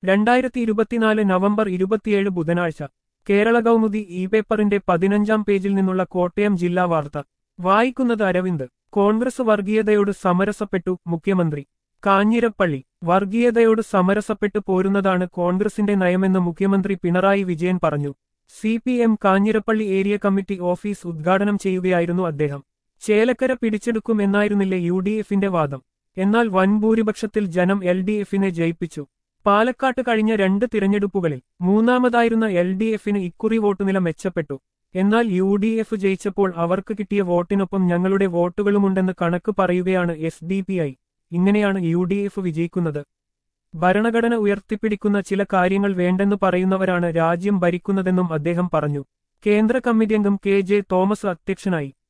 രണ്ടായിരത്തി ഇരുപത്തിനാല് നവംബർ ഇരുപത്തിയേഴ് ബുധനാഴ്ച കേരള കൗമുദി ഇ പേപ്പറിന്റെ പതിനഞ്ചാം പേജിൽ നിന്നുള്ള കോട്ടയം ജില്ലാ വാർത്ത വായിക്കുന്നത് അരവിന്ദ് കോൺഗ്രസ് വർഗീയതയോട് സമരസപ്പെട്ടു മുഖ്യമന്ത്രി കാഞ്ഞിരപ്പള്ളി വർഗീയതയോട് സമരസപ്പെട്ടു പോരുന്നതാണ് കോൺഗ്രസിന്റെ നയമെന്ന് മുഖ്യമന്ത്രി പിണറായി വിജയൻ പറഞ്ഞു C P M Kanjirappally area committee office ഉദ്ഘാടനം ചെയ്യുകയായിരുന്നു അദ്ദേഹം ചേലക്കര പിടിച്ചെടുക്കുമെന്നായിരുന്നില്ലേ യു ഡി എഫിന്റെ വാദം എന്നാൽ വൻ ഭൂരിപക്ഷത്തിൽ ജനം എൽ ഡി എഫിനെ ജയിപ്പിച്ചു പാലക്കാട്ട് കഴിഞ്ഞ രണ്ട് തിരഞ്ഞെടുപ്പുകളിൽ മൂന്നാമതായിരുന്ന എൽ ഡി എഫിന് ഇക്കുറി വോട്ടുനില മെച്ചപ്പെട്ടു എന്നാൽ യു ഡി എഫ് ജയിച്ചപ്പോൾ അവർക്ക് കിട്ടിയ വോട്ടിനൊപ്പം ഞങ്ങളുടെ വോട്ടുകളുമുണ്ടെന്ന് കണക്ക് പറയുകയാണ് എസ് ഡി പി ഐ ഇങ്ങനെയാണ് യു ഡി എഫ് വിജയിക്കുന്നത് ഭരണഘടന ഉയർത്തിപ്പിടിക്കുന്ന ചില കാര്യങ്ങൾ വേണ്ടെന്ന് പറയുന്നവരാണ് രാജ്യം ഭരിക്കുന്നതെന്നും അദ്ദേഹം പറഞ്ഞു കേന്ദ്ര കമ്മിറ്റി അംഗം കെ ജെ തോമസ് അധ്യക്ഷനായി